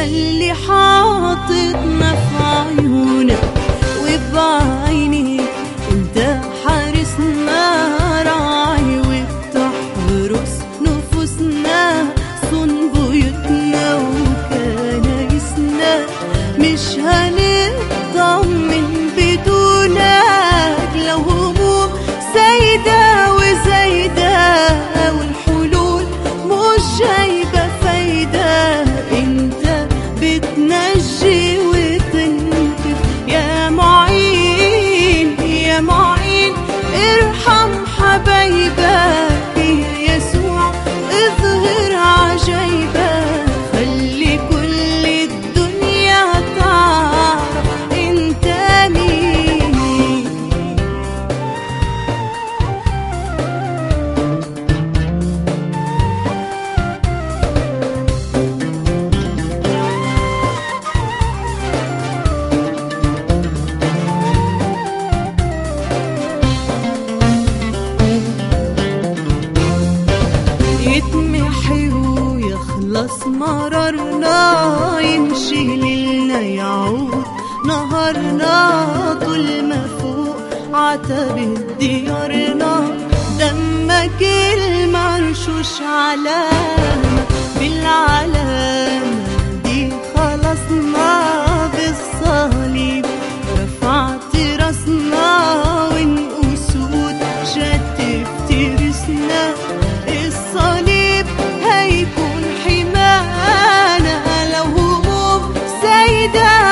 يلي حاططنا في عيونك وبعيني انت حارسنا راعي وبتحرس نفوسنا صون بيوتنا وكنايسنا مش هنطمن بدونك لو هموم زايدة وزايدة والحلول مش جايبة فايدة انت بتنجي وتنقذ يا معين يا معين ارحم حبايبك يا يسوع اظهر عجايبك خلي كل الدنيا تعرف انت مين يتمحي ويخلص مرارنا يمشي ليلنا يعود نهارنا طول ما فوق عتبة ديارنا دمك المرشوش علامة بالعلامة دي خلصنا بالصليب رفعت راسنا والأسود شتت رسنا الصليب هيكون حمانا لو هموم زايدة